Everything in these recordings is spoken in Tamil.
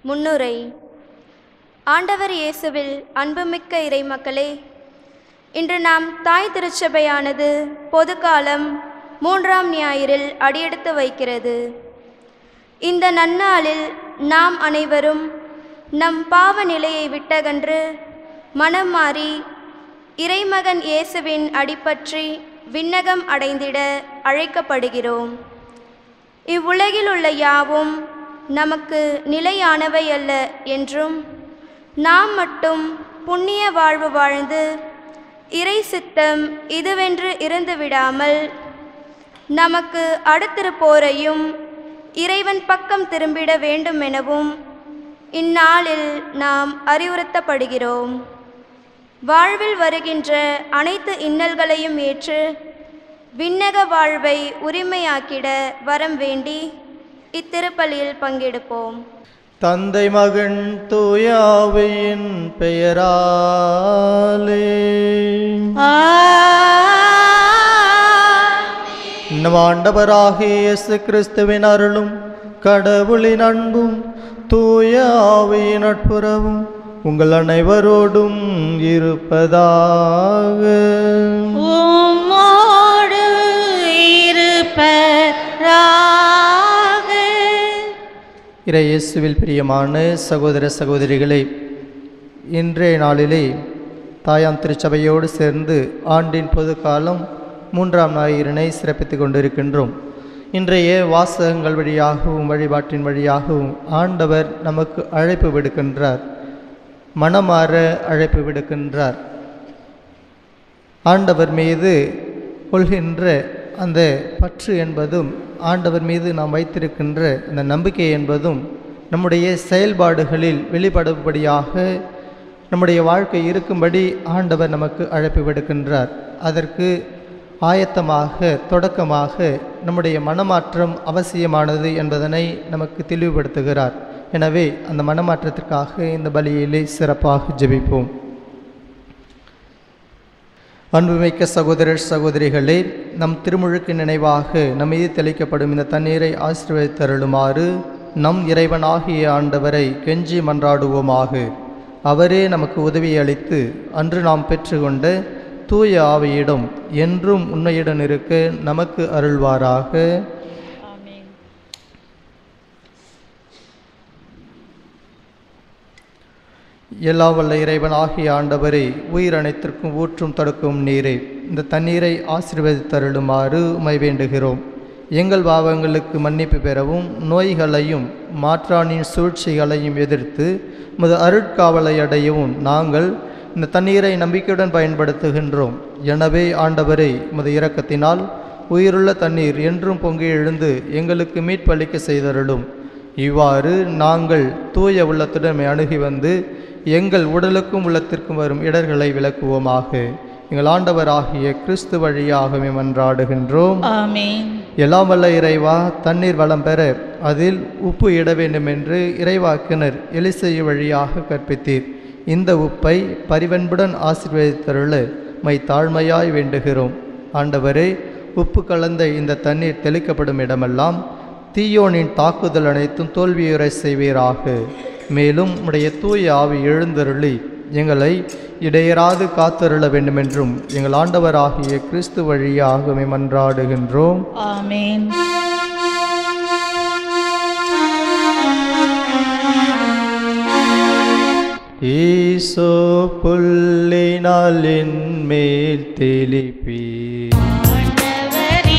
முன்னுரை ஆண்டவர் இயேசுவில் அன்புமிக்க இறைமக்களே இன்று நாம் தாய் திருச்சபையானது பொதுக்காலம் மூன்றாம் ஞாயிறில் அடியெடுத்து வைக்கிறது இந்த நன்னாளில் நாம் அனைவரும் நம் பாவ நிலையை விட்டகன்று மனம் மாறி இறைமகன் இயேசுவின் அடிப்பற்றி விண்ணகம் அடைந்திட அழைக்கப்படுகிறோம் இவ்வுலகில் உள்ள யாவும் நமக்கு நிலையானவை அல்ல என்றும் நாம் மட்டும் புண்ணிய வாழ்வு வாழ்ந்து இறை சித்தம் இதுவென்று இருந்து விடாமல் நமக்கு அடுத்திருப்போரையும் இறைவன் பக்கம் திரும்பிட வேண்டும் எனவும் இந்நாளில் நாம் அறிவுறுத்தப்படுகிறோம் வாழ்வில் வருகின்ற அனைத்து இன்னல்களையும் ஏற்று விண்ணக வாழ்வை உரிமையாக்கிட வரம் வேண்டி இத்திருப்பலியில் பங்கெடுப்போம் தந்தை மகன் தூயாவையின் பெயராலே நம் ஆண்டவராகிய இயேசு கிறிஸ்துவின் அருளும் கடவுளின் அன்பும் தூய ஆவியின் நட்புறவும் உங்கள் அனைவரோடும் இருப்பதாக உம்மோடு இருப்பதாக இறை இயேசுவில் பிரியமான சகோதர சகோதரிகளே இன்றைய நாளிலே தாயாம் திருச்சபையோடு சேர்ந்து ஆண்டின் பொதுக்காலம் மூன்றாம் ஞாயிறினை சிறப்பித்துக் கொண்டிருக்கின்றோம் இன்றைய வாசகங்கள் வழியாகவும் வழிபாட்டின் வழியாகவும் ஆண்டவர் நமக்கு அழைப்பு விடுக்கின்றார் மனமாற அழைப்பு விடுக்கின்றார் ஆண்டவர் மீது கொள்கின்ற அந்த பற்று என்பதும் ஆண்டவர் மீது நாம் வைத்திருக்கின்ற அந்த நம்பிக்கை என்பதும் நம்முடைய செயல்பாடுகளில் வெளிப்படும்படியாக நம்முடைய வாழ்க்கை இருக்கும்படி ஆண்டவர் நமக்கு அழைப்பு விடுக்கின்றார் அதற்கு ஆயத்தமாக தொடக்கமாக நம்முடைய மனமாற்றம் அவசியமானது என்பதனை நமக்கு தெளிவுபடுத்துகிறார் எனவே அந்த மனமாற்றத்திற்காக இந்த பலியிலே சிறப்பாக ஜெபிப்போம் அன்புமிக்க சகோதரர் சகோதரிகளே நம் திருமுழுக்கு நினைவாக நம் மீது தெளிக்கப்படும் இந்த தண்ணீரை ஆசீர்வதித்தருளுமாறு நம் இறைவனாகிய ஆண்டவரை கெஞ்சி மன்றாடுவோமாக அவரே நமக்கு உதவி அளித்து அன்று நாம் பெற்றுக்கொண்ட தூய ஆவியிடம் என்றும் உண்மையுடன் இருக்க நமக்கு அருள்வாராக எல்லா வல்ல இறைவனாகிய ஆண்டவரே உயிர் அனைத்திற்கும் ஊற்றும் தடுக்கும் நீரே இந்த தண்ணீரை ஆசீர்வதித்தருளுமாறு உமை வேண்டுகிறோம் எங்கள் பாவங்களுக்கு மன்னிப்பு பெறவும் நோய்களையும் மாற்றானின் சூழ்ச்சிகளையும் எதிர்த்து முது அருட்காவலை அடையவும் நாங்கள் இந்த தண்ணீரை நம்பிக்கையுடன் பயன்படுத்துகின்றோம் எனவே ஆண்டவரே முது இரக்கத்தினால் உயிருள்ள தண்ணீர் என்றும் பொங்கி எழுந்து எங்களுக்கு மீட்பளிக்க செய்தருளும் இவ்வாறு நாங்கள் தூய உள்ளத்துடன் அணுகி வந்து எங்கள் உடலுக்கும் உள்ளத்திற்கும் வரும் இடர்களை விளக்குவோமாக எங்கள் ஆண்டவராகிய கிறிஸ்து வழியாகவே மன்றாடுகின்றோம் ஆமென் எல்லாம் வல்ல இறைவா தண்ணீர் வளம் பெற அதில் உப்பு இட வேண்டும் என்று இறைவாக்கினர் எலிசை வழியாக கற்பித்தீர் இந்த உப்பை பரிவன்புடன் ஆசீர்வதித்தருள மை தாழ்மையாய் வேண்டுகிறோம் ஆண்டவரே உப்பு கலந்த இந்த தண்ணீர் தெளிக்கப்படும் இடமெல்லாம் தீயோனின் தாக்குதல் அனைத்தும் தோல்வியுறை செய்வீராக மேலும் உடைய தூய ஆவி எழுந்தருளி எங்களை இடையராது காத்தருள வேண்டுமென்றும் எங்கள் ஆண்டவராகிய கிறிஸ்து வழியாகவே மன்றாடுகின்றோம் ஆமென் ஈசோ புல்லினால் என் மேல் தெளிப்பீ ஆண்டவரே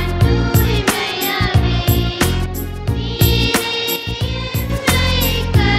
ஆண்டவரே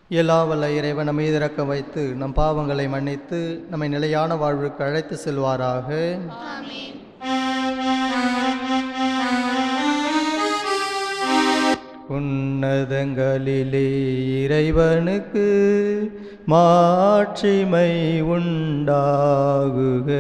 எல்லா வல்ல இறைவன் நம்மை இறக்க வைத்து நம் பாவங்களை மன்னித்து நம்மை நிலையான வாழ்வுக்கு அழைத்து செல்வாராக உன்னதங்களிலே இறைவனுக்கு மாட்சிமை உண்டாகுக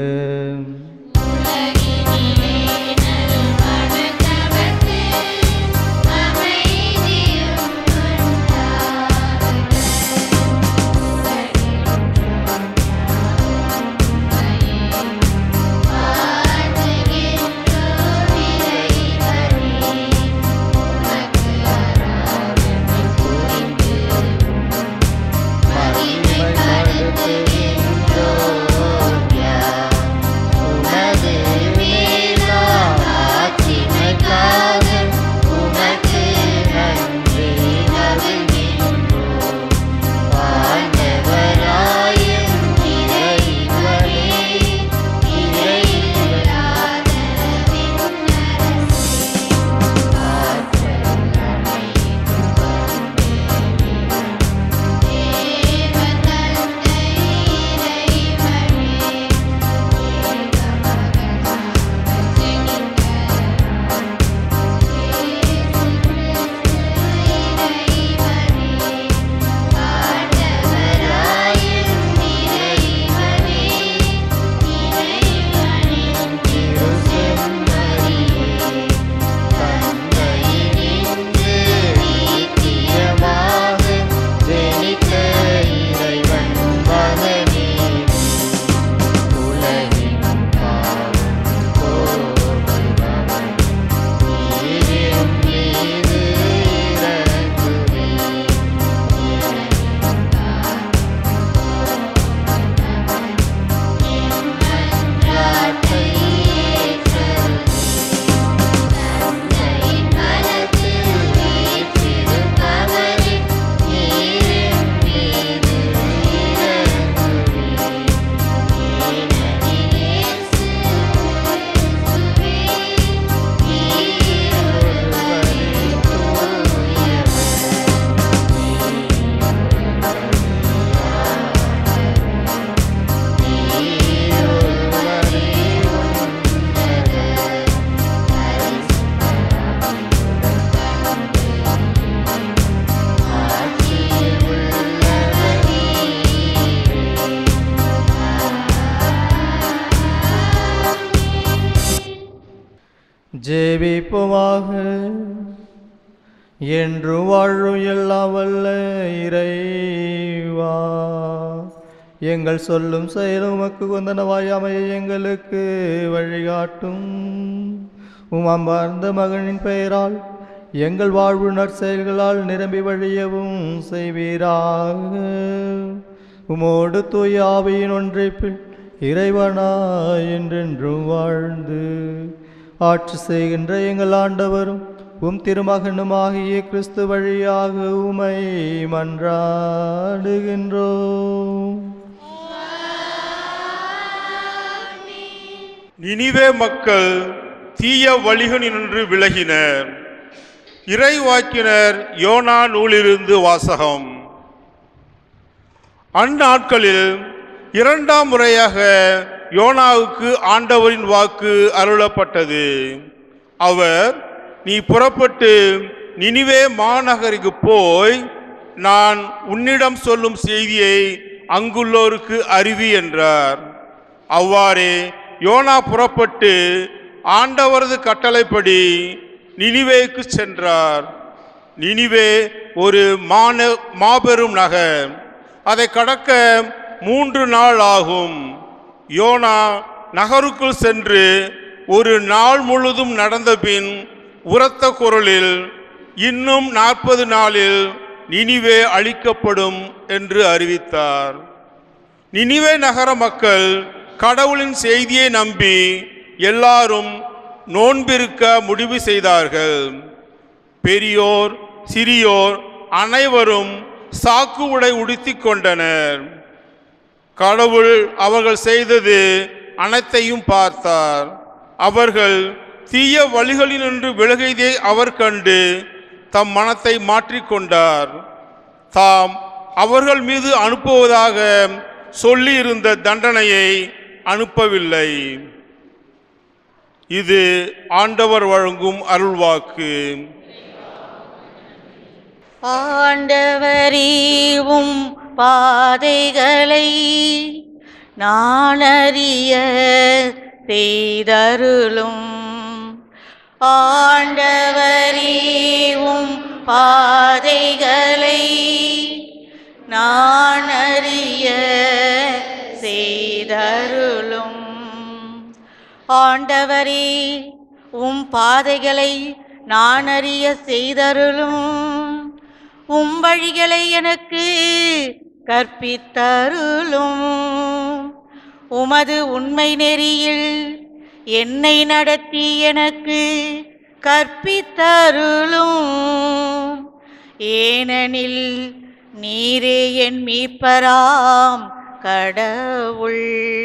ஜெபிப்போமாக என்று வாழும் எல்லா வல்ல இறைவா எங்கள் சொல்லும் செயலும் உமக்கு கொந்தனவாய் அமைய எங்களுக்கு வழிகாட்டும் உமாம்பார்ந்த மகனின் பெயரால் எங்கள் வாழ்வு நற்செயல்களால் நிரம்பி வழியவும் செய்வீராக உமோடு தூய ஆவியின் ஒன்றைப்பில் இறைவனா என்றென்றும் வாழ்ந்து ஆட்சி செய்கின்ற எங்கள் ஆண்டவரும் உம் திருமகனுமாகிய கிறிஸ்து வழியாக உமை மன்றாடுகின்றோம் நினிவே மக்கள் தீய வழிகளினின்று விலகினர் இறைவாக்கினர் யோனா நூலிலிருந்து வாசகம் அந்நாட்களில் இரண்டாம் முறையாக யோனாவுக்கு ஆண்டவரின் வாக்கு அருளப்பட்டது அவர் நீ புறப்பட்டு நினிவே மாநகருக்கு போய் நான் உன்னிடம் சொல்லும் செய்தியை அங்குள்ளோருக்கு அறிவி என்றார் அவ்வாறே யோனா புறப்பட்டு ஆண்டவரது கட்டளைப்படி நினிவேக்கு சென்றார் நினிவே ஒரு மான மாபெரும் நகர் அதை கடக்க மூன்று நாள் ஆகும் யோனா நகருக்குள் சென்று ஒரு நாள் முழுதும் நடந்த பின் உரத்த குரலில் இன்னும் நாற்பது நாளில் நினிவே அழிக்கப்படும் என்று அறிவித்தார் நினிவே நகர மக்கள் கடவுளின் செய்தியை நம்பி எல்லாரும் நோன்பிருக்க முடிவு செய்தார்கள் பெரியோர் சிறியோர் அனைவரும் சாக்கு உடை உடுத்திக் கொண்டனர் கடவுள் அவர்கள் செய்தது அனைத்தையும் பார்த்தார் அவர்கள் தீய வழிகளினின்று விலகியதை அவர் கண்டு தம் மனத்தை மாற்றிக்கொண்டார் தாம் அவர்கள் மீது அனுப்புவதாக சொல்லியிருந்த தண்டனையை அனுப்பவில்லை இது ஆண்டவர் வழங்கும் அருள்வாக்கு ஆண்டவரீவும் பாதைகளை நானறிய செய்தருளும் ஆண்டவரீவும் பாதைகளை நானறிய செய்தருளும் ஆண்டவரே உம் பாதைகளை நான் அறிய செய்தருளும் உம் வழிகளை எனக்கு கற்பித்தருளும் உமது உண்மை நெறியில் என்னை நடத்தி எனக்கு கற்பித்தருளும் ஏனெனில் நீரே என் மீட்பராம் கடவுள்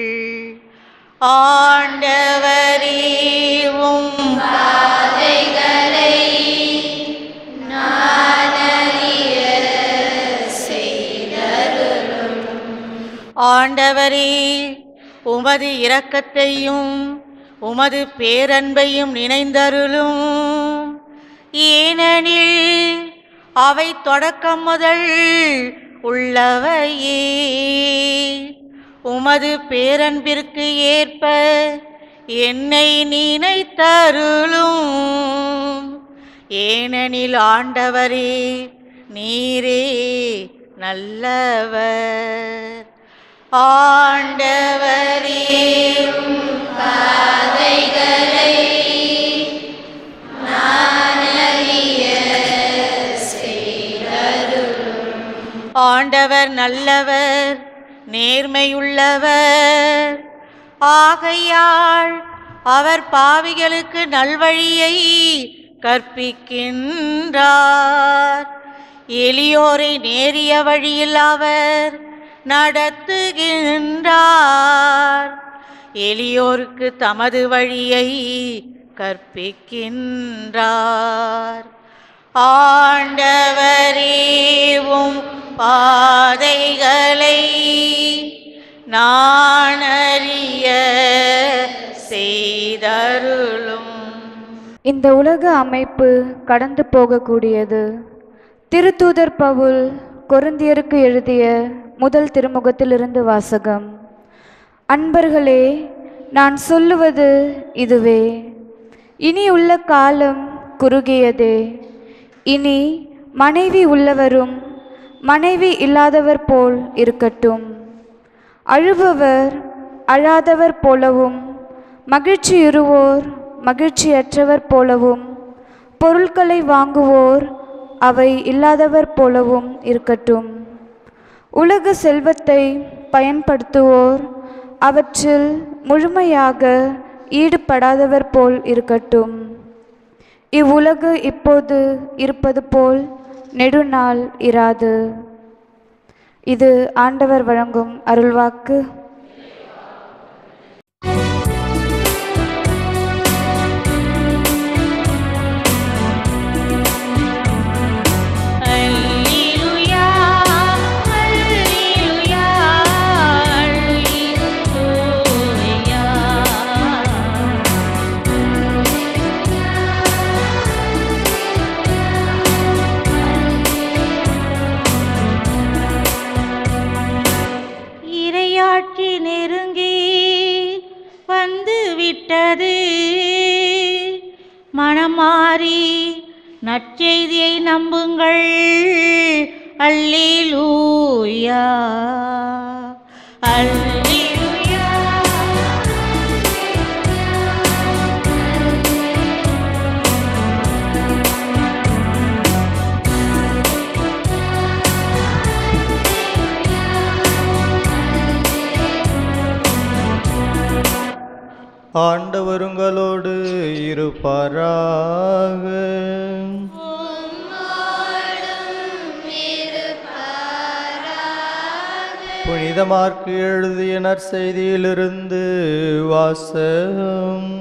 ஆண்டவரீவும் ஆண்டவரே உமது இரக்கத்தையும் உமது பேரன்பையும் நினைந்தருளும் ஏனெனில் அவை தொடக்கம் முதல் உள்ளவையே உமது பேரன்பிற்கு ஏற்ப என்னை நினைத்தருளும் ஏனெனில் ஆண்டவரே நீரே நல்லவர் ஆண்டவரே ஆண்டவர் நல்லவர் நேர்மையுள்ளவர் ஆகையால் அவர் பாவிகளுக்கு நல்வழியை கற்பிக்கின்றார் எளியோரை நேரிய வழியில் அவர் நடத்துகின்றார் எளியோருக்கு தமது வழியை கற்பிக்கின்றார் ஆண்டவரேவும் பாதைகளை நானறிய செய்தருளும் இந்த உலக அமைப்பு கடந்து போகக்கூடியது திருத்தூதர் பவுல் கொருந்தியருக்கு எழுதிய முதல் திருமுகத்திலிருந்து வாசகம் அன்பர்களே நான் சொல்லுவது இதுவே இனி உள்ள காலம் குறுகியதே இனி மனைவி உள்ளவரும் மனைவி இல்லாதவர் போல் இருக்கட்டும் அழுபவர் அழாதவர் போலவும் மகிழ்ச்சியுறுவோர் மகிழ்ச்சியற்றவர் போலவும் பொருட்களை வாங்குவோர் அவை இல்லாதவர் போலவும் இருக்கட்டும் உலக செல்வத்தை பயன்படுத்துவோர் அவற்றில் முழுமையாக ஈடுபடாதவர் போல் இருக்கட்டும் இவ்வுலகு இப்போது இருப்பது போல் நெடுநாள் இராது இது ஆண்டவர் வழங்கும் அருள்வாக்கு அல்லேலூயா அல்லேலூயா அல்லேலூயா இரையாட்சி நெருங்கி வந்து விட்டது மனமாறி நற்செய்தியை நம்புங்கள் அல்லேலூயா அல்லேலூயா ஆண்டவருங்களோடு இருப்பாராக புனிதமார்க்கு எழுதிய நற்செய்தியிலிருந்து வாசகம்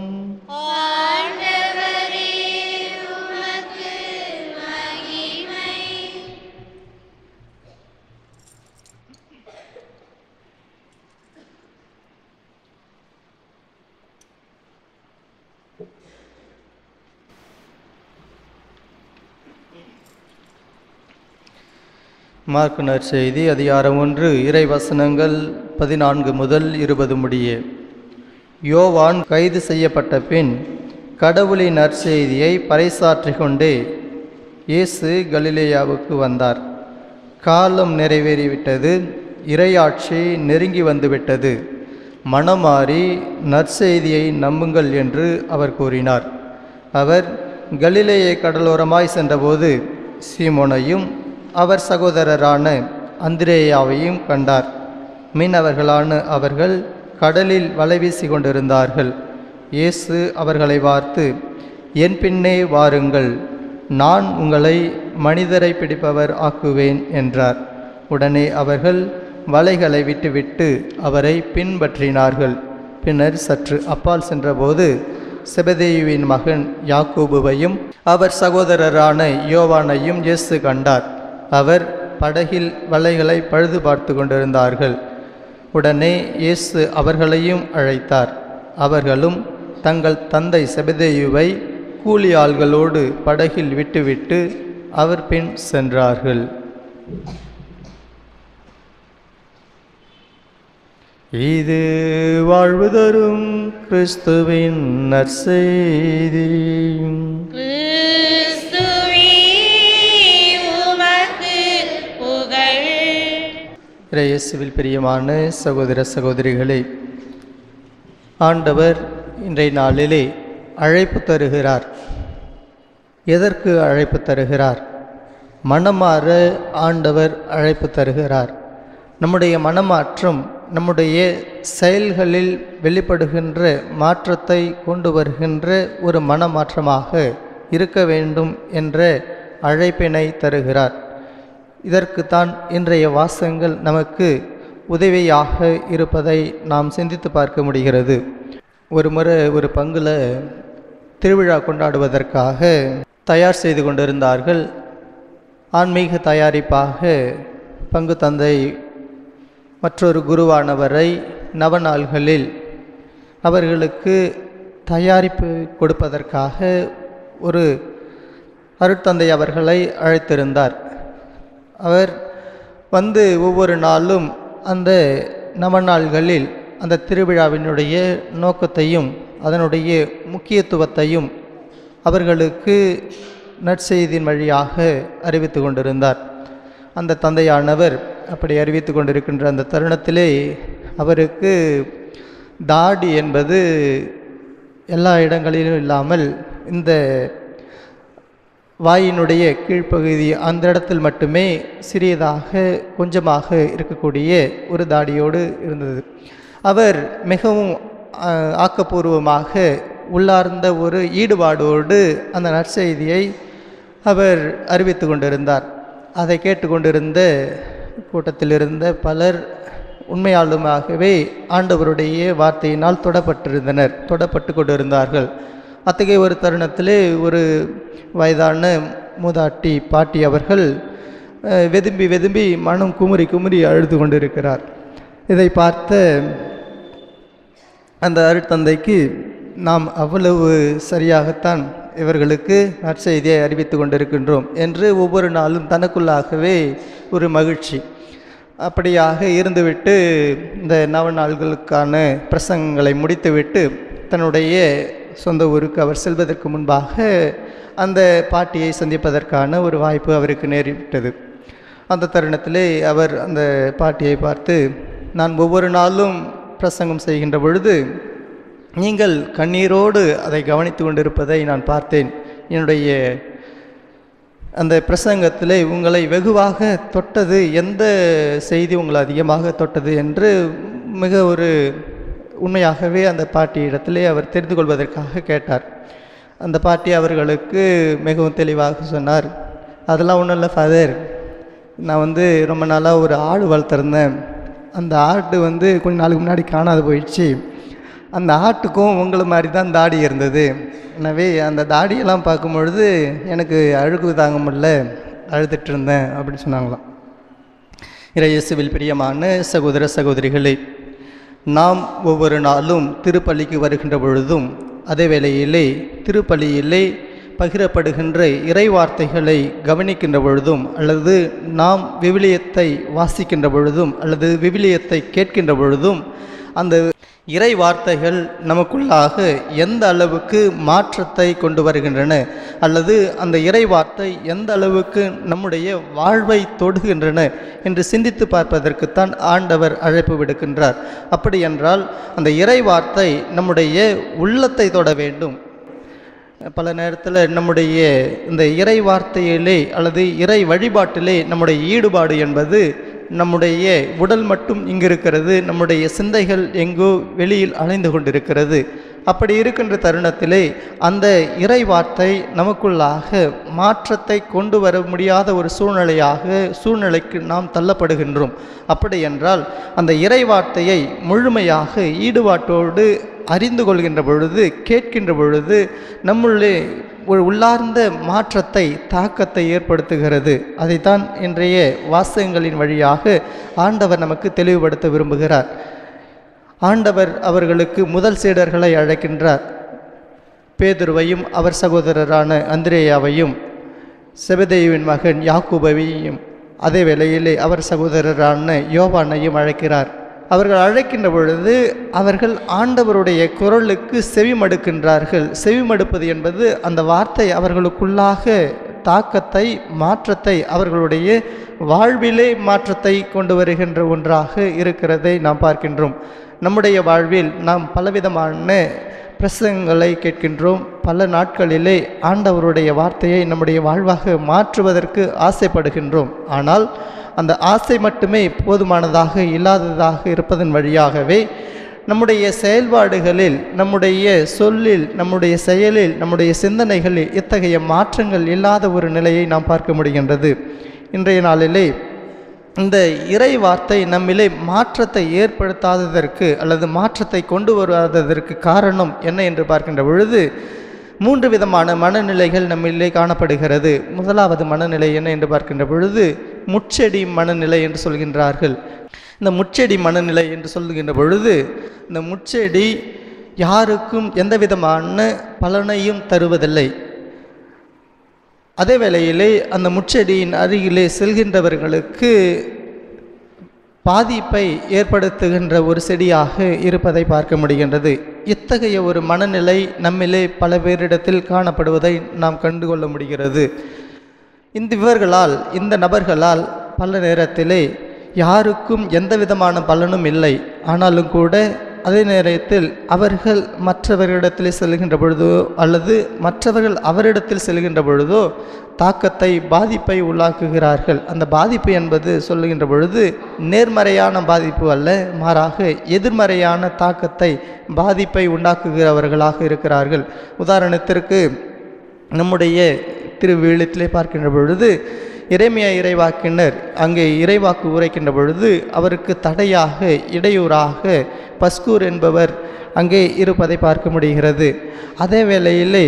மார்க்கு நற்செய்தி அதிகாரம் ஒன்று இறை வசனங்கள் பதினான்கு முதல் இருபது முடிய யோவான் கைது செய்யப்பட்ட பின் கடவுளின் நற்செய்தியை பறைசாற்றிக் கொண்டே இயேசு கலிலேயாவுக்கு வந்தார் காலம் நிறைவேறிவிட்டது இறையாட்சி நெருங்கி வந்துவிட்டது மனமாறி நற்செய்தியை நம்புங்கள் என்று அவர் கூறினார் அவர் கலிலேய கடலோரமாய் சென்றபோது சீமோனையும் அவர் சகோதரரான அந்திரேயாவையும் கண்டார் மீனவர்களான அவர்கள் கடலில் வலை வீசி கொண்டிருந்தார்கள் இயேசு அவர்களை பார்த்து என் பின்னே வாருங்கள் நான் உங்களை மனிதரை பிடிப்பவர் ஆக்குவேன் என்றார் உடனே அவர்கள் வலைகளை விட்டுவிட்டு அவரை பின்பற்றினார்கள் பின்னர் சற்று அப்பால் சென்றபோது செபதேயுவின் மகன் யாக்கோபுவையும் அவர் சகோதரரான யோவானையும் இயேசு கண்டார் அவர் படகில் வலைகளை பழுது பார்த்து கொண்டிருந்தார்கள் உடனே இயேசு அவர்களையும் அழைத்தார் அவர்களும் தங்கள் தந்தை செபதேயுவை கூலி ஆள்களோடு படகில் விட்டுவிட்டு அவர் பின் சென்றார்கள் இது வாழ்வு தரும் கிறிஸ்துவின் நற்செய்தி கிறிஸ்துவே உமக்கு புகழ் இயேசுவில் பிரியமான சகோதர சகோதரிகளே ஆண்டவர் இன்றைய நாளிலே அழைப்பு தருகிறார் எதற்கு அழைப்பு தருகிறார் மனமாற ஆண்டவர் அழைப்பு தருகிறார் நம்முடைய மனமாற்றம் நம்முடைய செயல்களில் வெளிப்படுகின்ற மாற்றத்தை கொண்டு வருகின்ற ஒரு மனமாற்றமாக இருக்க வேண்டும் என்ற அழைப்பினை தருகிறார் இதற்குத்தான் இன்றைய வாசகங்கள் நமக்கு உதவியாக இருப்பதை நாம் சிந்தித்து பார்க்க முடிகிறது ஒரு முறை ஒரு பங்கில் திருவிழா கொண்டாடுவதற்காக தயார் செய்து கொண்டிருந்தார்கள் ஆன்மீக தயாரிப்பாக பங்கு தந்தை மற்றொரு குருவானவரை நவநாள்களில் அவர்களுக்கு தயாரிப்பு கொடுப்பதற்காக ஒரு அருட்தந்தை அவர்களை அழைத்திருந்தார் அவர் வந்து ஒவ்வொரு நாளும் அந்த நவநாள்களில் அந்த திருவிழாவினுடைய நோக்கத்தையும் அதனுடைய முக்கியத்துவத்தையும் அவர்களுக்கு நற்செய்தியின் வழியாக அறிவித்து கொண்டிருந்தார் அந்த தந்தையானவர் அப்படி அறிவித்து கொண்டிருக்கின்ற அந்த தருணத்திலே அவருக்கு தாடி என்பது எல்லா இடங்களிலும் இல்லாமல் இந்த வாயினுடைய கீழ்ப்பகுதி அந்த இடத்தில் மட்டுமே சிறியதாக கொஞ்சமாக இருக்கக்கூடிய ஒரு தாடியோடு இருந்தது அவர் மிகவும் ஆ, ஆக்கப்பூர்வமாக உள்ளார்ந்த ஒரு ஈடுபாடோடு அந்த நற்செய்தியை அவர் அறிவித்து கொண்டிருந்தார் அதை கேட்டுக்கொண்டிருந்த கூட்டத்தில் இருந்த பலர் உண்மையாலுமாகவே ஆண்டவருடைய வார்த்தையினால் தொடப்பட்டிருந்தனர் தொடப்பட்டு கொண்டிருந்தார்கள் அத்தகைய ஒரு தருணத்திலே ஒரு வயதான மூதாட்டி பாட்டி அவர்கள் அஹ், வெதும்பி வெதும்பி மனம் குமுறி குமுறி அழுது கொண்டிருக்கிறார் இதை பார்த்த அந்த அருட்தந்தைக்கு நாம் அவ்வளவு சரியாகத்தான் இவர்களுக்கு நற்செய்தியை அறிவித்து கொண்டிருக்கின்றோம் என்று ஒவ்வொரு நாளும் தனக்குள்ளாகவே ஒரு மகிழ்ச்சி அப்படியாக இருந்துவிட்டு இந்த நவநாள்களுக்கான பிரசங்கங்களை முடித்துவிட்டு தன்னுடைய சொந்த ஊருக்கு அவர் செல்வதற்கு முன்பாக அந்த பாட்டியை சந்திப்பதற்கான ஒரு வாய்ப்பு அவருக்கு நேரிட்டது அந்த தருணத்திலே அவர் அந்த பாட்டியை பார்த்து நான் ஒவ்வொரு நாளும் பிரசங்கம் செய்கின்ற பொழுது நீங்கள் கண்ணீரோடு அதை கவனித்து கொண்டிருப்பதை நான் பார்த்தேன் என்னுடைய அந்த பிரசங்கத்திலே உங்களை வெகுவாக தொட்டது எந்த செய்தி உங்களை அதிகமாக தொட்டது என்று மிக ஒரு உண்மையாகவே அந்த பாட்டியிடத்திலே அவர் தெரிந்து கொள்வதற்காக கேட்டார் அந்த பாட்டி அவர்களுக்கு மிகவும் தெளிவாக சொன்னார் அதெல்லாம் ஒன்றும் இல்லை ஃபாதர் நான் வந்து ரொம்ப நாளாக ஒரு ஆடு வளர்த்துருந்தேன் அந்த ஆட்டு வந்து கொஞ்ச நாளுக்கு முன்னாடி காணாது போயிடுச்சு அந்த ஆட்டுக்கும் உங்களை மாதிரி தான் தாடி இருந்தது எனவே அந்த தாடியெல்லாம் பார்க்கும் பொழுது எனக்கு அழுகு தாங்க முடியல அழுதுட்டு இருந்தேன் அப்படின்னு சொன்னாங்களாம் இறையேசுவில் பிரியமான சகோதர சகோதரிகளே நாம் ஒவ்வொரு நாளும் திருப்பள்ளிக்கு வருகின்ற பொழுதும் அதே வேளையிலே திருப்பள்ளியிலே பகிரப்படுகின்ற இறை வார்த்தைகளை கவனிக்கின்ற பொழுதும் அல்லது நாம் விவிலியத்தை வாசிக்கின்ற பொழுதும் அல்லது விவிலியத்தை கேட்கின்ற பொழுதும் அந்த இறை வார்த்தைகள் நமக்குள்ளாக எந்த அளவுக்கு மாற்றத்தை கொண்டு வருகின்றன அல்லது அந்த இறை வார்த்தை எந்த அளவுக்கு நம்முடைய வாழ்வை தொடுகின்றன என்று சிந்தித்து பார்ப்பதற்குத்தான் ஆண்டவர் அழைப்பு விடுக்கின்றார் அப்படி என்றால் அந்த இறை வார்த்தை நம்முடைய உள்ளத்தை தொட வேண்டும் பல நேரத்தில் நம்முடைய இந்த இறை வார்த்தையிலே அல்லது இறை வழிபாட்டிலே நம்முடைய ஈடுபாடு என்பது நம்முடைய உடல் மட்டும் இங்கு இருக்கிறது நம்முடைய சிந்தைகள் எங்கோ வெளியில் அலைந்து கொண்டிருக்கிறது அப்படி இருக்கின்ற தருணத்திலே அந்த இறை வார்த்தை நமக்குள்ளாக மாற்றத்தை கொண்டு வர முடியாத ஒரு சூழ்நிலையாக சூழ்நிலைக்கு நாம் தள்ளப்படுகின்றோம் அப்படி என்றால் அந்த இறை வார்த்தையை முழுமையாக ஈடுபாட்டோடு அறிந்து கொள்கின்ற பொழுது கேட்கின்ற பொழுது நம்முள்ளே ஒரு உள்ளார்ந்த மாற்றத்தை தாக்கத்தை ஏற்படுத்துகிறது அதைத்தான் இன்றைய வாசகங்களின் வழியாக ஆண்டவர் நமக்கு தெளிவுபடுத்த விரும்புகிறார் ஆண்டவர் அவர்களுக்கு முதல் சீடர்களை அழைக்கின்றார் பேதுருவையும் அவர் சகோதரரான அந்திரேயாவையும் செபதேயுவின் மகன் யாக்கூபவையும் அதே வேளையிலே அவர் சகோதரரான யோவானையும் அழைக்கிறார் அவர்கள் அழைக்கின்ற பொழுது அவர்கள் ஆண்டவருடைய குரலுக்கு செவிமடுக்கின்றார்கள் செவிமடுப்பது என்பது அந்த வார்த்தை அவர்களுக்குள்ளாக தாக்கத்தை மாற்றத்தை அவர்களுடைய வாழ்விலே மாற்றத்தை கொண்டு வருகின்ற ஒன்றாக இருக்கிறதை நாம் பார்க்கின்றோம் நம்முடைய வாழ்வில் நாம் பலவிதமான பிரசங்களை கேட்கின்றோம் பல நாட்களிலே ஆண்டவருடைய வார்த்தையை நம்முடைய வாழ்வாக மாற்றுவதற்கு ஆசைப்படுகின்றோம் ஆனால் அந்த ஆசை மட்டுமே போதுமானதாக இல்லாததாக இருப்பதன் வழியாகவே நம்முடைய செயல்பாடுகளில் நம்முடைய சொல்லில் நம்முடைய செயலில் நம்முடைய சிந்தனைகளில் இத்தகைய மாற்றங்கள் இல்லாத ஒரு நிலையை நாம் பார்க்க முடிகின்றது இன்றைய நாளிலே இந்த இறை வார்த்தை நம்மிலே மாற்றத்தை ஏற்படுத்தாததற்கு அல்லது மாற்றத்தை கொண்டு வராததற்கு காரணம் என்ன என்று பார்க்கின்ற பொழுது மூன்று விதமான மனநிலைகள் நம்மிலே காணப்படுகிறது முதலாவது மனநிலை என்ன என்று பார்க்கின்ற பொழுது முச்செடி மனநிலை என்று சொல்கின்றார்கள் இந்த முச்செடி மனநிலை என்று சொல்லுகின்ற பொழுது இந்த முச்செடி யாருக்கும் எந்த விதமான பலனையும் தருவதில்லை அதே வேளையிலே அந்த முச்செடியின் அருகிலே செல்கின்றவர்களுக்கு பாதிப்பை ஏற்படுத்துகின்ற ஒரு செடியாக இருப்பதை பார்க்க முடிகின்றது இத்தகைய ஒரு மனநிலை நம்மிலே பல பேரிடத்தில் காணப்படுவதை நாம் கண்டுகொள்ள முடிகிறது இந்த இவர்களால் இந்த நபர்களால் பல நேரத்திலே யாருக்கும் எந்த விதமான பலனும் இல்லை ஆனாலும் கூட அதே நேரத்தில் அவர்கள் மற்றவர்களிடத்தில் செல்கின்ற பொழுதோ அல்லது மற்றவர்கள் அவரிடத்தில் செல்கின்ற பொழுதோ தாக்கத்தை பாதிப்பை உள்ளாக்குகிறார்கள் அந்த பாதிப்பு என்பது சொல்லுகின்ற பொழுது நேர்மறையான பாதிப்பு அல்ல மாறாக எதிர்மறையான தாக்கத்தை பாதிப்பை உண்டாக்குகிறவர்களாக இருக்கிறார்கள் உதாரணத்திற்கு நம்முடைய திருவிழத்திலே பார்க்கின்ற பொழுது இறைமைய இறைவாக்கினர் அங்கே இறைவாக்கு உரைக்கின்ற பொழுது அவருக்கு தடையாக இடையூறாக பஸ்கூர் என்பவர் அங்கே இருப்பதை பார்க்க முடிகிறது அதே வேளையிலே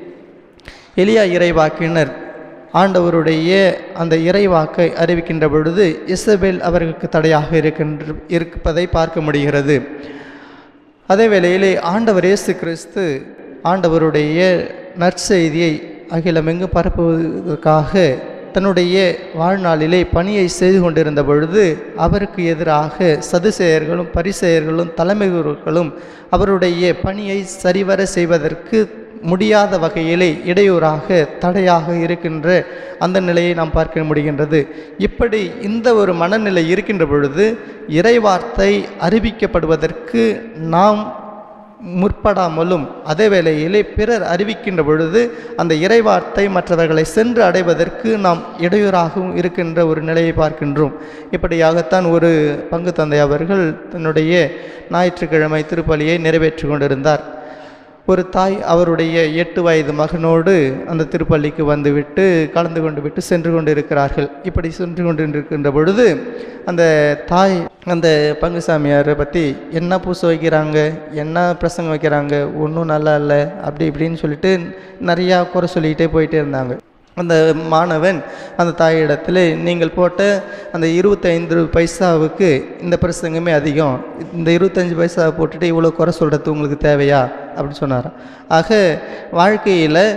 எலியா இறைவாக்கினர் ஆண்டவருடைய அந்த இறைவாக்கை அறிவிக்கின்ற பொழுது இசபேல் அவர்களுக்கு தடையாக இருக்கின்ற இருப்பதை பார்க்க முடிகிறது அதே வேளையிலே ஆண்டவர் இயேசு கிறிஸ்து ஆண்டவருடைய நற்செய்தியை அகிலமெங்கு பரப்புவதற்காக தன்னுடைய வாழ்நாளிலே பணியை செய்து கொண்டிருந்த பொழுது அவருக்கு எதிராக சதுசேயர்களும் பரிசெயர்களும் தலைமைகளும் அவருடைய பணியை சரிவர செய்வதற்கு முடியாத வகையிலே இடையூறாக தடையாக இருக்கின்ற அந்த நிலையை நாம் பார்க்க முடிகின்றது இப்படி இந்த ஒரு மனநிலை இருக்கின்ற பொழுது இறைவார்த்தை அறிவிக்கப்படுவதற்கு நாம் முற்படாமலும் அதே வேளையிலே பிறர் அறிவிக்கின்ற பொழுது அந்த இறைவார்த்தை மற்றவர்களை சென்று அடைவதற்கு நாம் இடையூறாகவும் இருக்கின்ற ஒரு நிலையை பார்க்கின்றோம் இப்படியாகத்தான் ஒரு பங்கு தந்தை அவர்கள் தன்னுடைய ஞாயிற்றுக்கிழமை திருப்பலியை நிறைவேற்றி கொண்டிருந்தார் ஒரு தாய் அவருடைய எட்டு வயது மகனோடு அந்த திருப்பள்ளிக்கு வந்துவிட்டு கலந்து கொண்டு விட்டு சென்று கொண்டிருக்கிறார்கள் இப்படி சென்று கொண்டிருக்கின்ற பொழுது அந்த தாய் அந்த பங்குசாமியாரை பற்றி என்ன பூசை வைக்கிறாங்க என்ன பிரசங்கம் வைக்கிறாங்க ஒன்றும் நல்லா இல்லை அப்படி இப்படின்னு சொல்லிட்டு நிறையா குறை சொல்லிக்கிட்டே போயிட்டே இருந்தாங்க அந்த மாணவன் அந்த தாயிடத்தில் நீங்கள் போட்ட அந்த இருபத்தைந்து பைசாவுக்கு இந்த பிரசங்கமே அதிகம் இந்த இருபத்தஞ்சி பைசாவை போட்டுட்டு இவ்வளோ குறை சொல்கிறது உங்களுக்கு தேவையா அப்படின்னு சொன்னார் ஆக வாழ்க்கையில்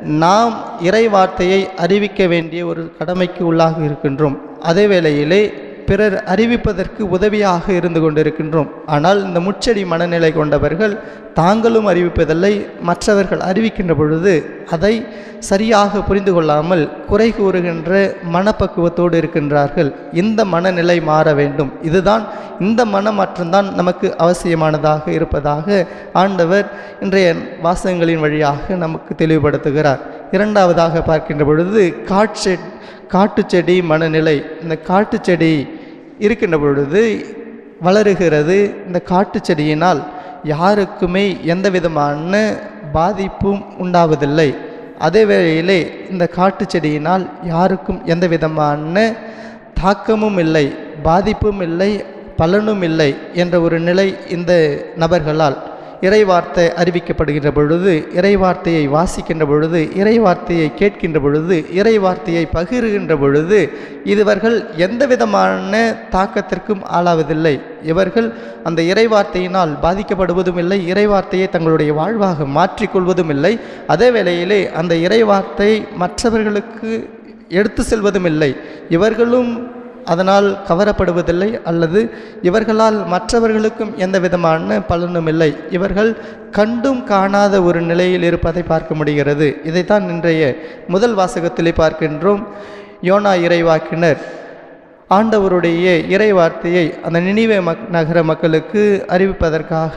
நாம் இறை வார்த்தையை அறிவிக்க வேண்டிய ஒரு கடமைக்கு உள்ளாக இருக்கின்றோம் அதே வேளையிலே பிறர் அறிவிப்பதற்கு உதவியாக இருந்து கொண்டிருக்கின்றோம் ஆனால் இந்த முச்செடி மனநிலை கொண்டவர்கள் தாங்களும் அறிவிப்பதில்லை மற்றவர்கள் அறிவிக்கின்ற பொழுது அதை சரியாக புரிந்து கொள்ளாமல் குறை கூறுகின்ற மனப்பக்குவத்தோடு இருக்கின்றார்கள் இந்த மனநிலை மாற வேண்டும் இதுதான் இந்த மனமாற்றம்தான் நமக்கு அவசியமானதாக இருப்பதாக ஆண்டவர் இன்றைய வாசகங்களின் வழியாக நமக்கு தெளிவுபடுத்துகிறார் இரண்டாவதாக பார்க்கின்ற பொழுது காட்செ காட்டுச்செடி மனநிலை இந்த காட்டுச்செடி இருக்கின்ற பொழுது வளருகிறது இந்த காட்டுச்செடியினால் யாருக்குமே எந்த விதமான பாதிப்பும் உண்டாவதில்லை அதே வேளையிலே இந்த காட்டுச்செடியினால் யாருக்கும் எந்த விதமான தாக்கமும் இல்லை பாதிப்பும் இல்லை பலனும் இல்லை என்ற ஒரு நிலை இந்த நபர்களால் இறைவார்த்தை அறிவிக்கப்படுகின்ற பொழுது இறைவார்த்தையை வாசிக்கின்ற பொழுது இறைவார்த்தையை கேட்கின்ற பொழுது இறைவார்த்தையை பகிர்கின்ற பொழுது இவர்கள் எந்த விதமான தாக்கத்திற்கும் ஆளாவதில்லை இவர்கள் அந்த இறைவார்த்தையினால் பாதிக்கப்படுவதும் இல்லை இறைவார்த்தையை தங்களுடைய வாழ்வாக மாற்றிக்கொள்வதும் இல்லை அதே வேளையிலே அந்த இறைவார்த்தை மற்றவர்களுக்கு எடுத்து செல்வதும் இல்லை இவர்களும் அதனால் கவரப்படுவதில்லை அல்லது இவர்களால் மற்றவர்களுக்கும் எந்த விதமான பலனும் இல்லை இவர்கள் கண்டும் காணாத ஒரு நிலையில் இருப்பதை பார்க்க முடிகிறது இதைத்தான் இன்றைய முதல் வாசகத்திலே பார்க்கின்றோம் யோனா இறைவாக்கினர் ஆண்டவருடைய இறை வார்த்தையை அந்த நினைவே மக் நகர மக்களுக்கு அறிவிப்பதற்காக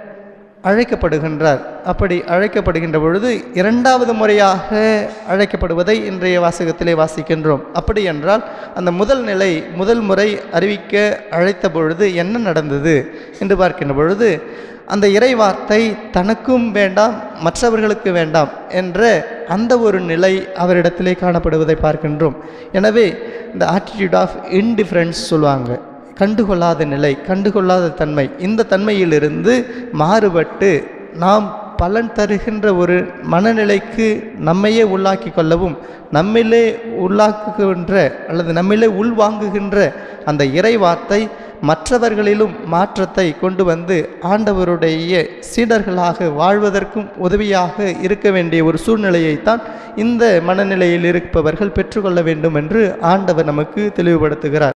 அழைக்கப்படுகின்றார் அப்படி அழைக்கப்படுகின்ற பொழுது இரண்டாவது முறையாக அழைக்கப்படுவதை இன்றைய வாசகத்திலே வாசிக்கின்றோம் அப்படி என்றால் அந்த முதல் நிலை முதல் முறை அறிவிக்க அழைத்த பொழுது என்ன நடந்தது என்று பார்க்கின்ற பொழுது அந்த இறை வார்த்தை தனக்கும் வேண்டாம் மற்றவர்களுக்கு வேண்டாம் என்ற அந்த ஒரு நிலை அவரிடத்திலே காணப்படுவதை பார்க்கின்றோம் எனவே இந்த ஆட்டிடியூட் ஆஃப் இன்டிஃபரன்ஸ் சொல்லுவாங்க கண்டுகொள்ளாத நிலை கண்டுகொள்ளாத தன்மை இந்த தன்மையிலிருந்து மாறுபட்டு நாம் பலன் தருகின்ற ஒரு மனநிலைக்கு நம்மையே உள்ளாக்கி கொள்ளவும் நம்மிலே உள்ளாக்குகின்ற அல்லது நம்மிலே உள்வாங்குகின்ற அந்த இறை வார்த்தை மற்றவர்களிலும் மாற்றத்தை கொண்டு வந்து ஆண்டவருடைய சீடர்களாக வாழ்வதற்கும் உதவியாக இருக்க வேண்டிய ஒரு சூழ்நிலையைத்தான் இந்த மனநிலையில் இருப்பவர்கள் பெற்றுக்கொள்ள வேண்டும் என்று ஆண்டவர் நமக்கு தெளிவுபடுத்துகிறார்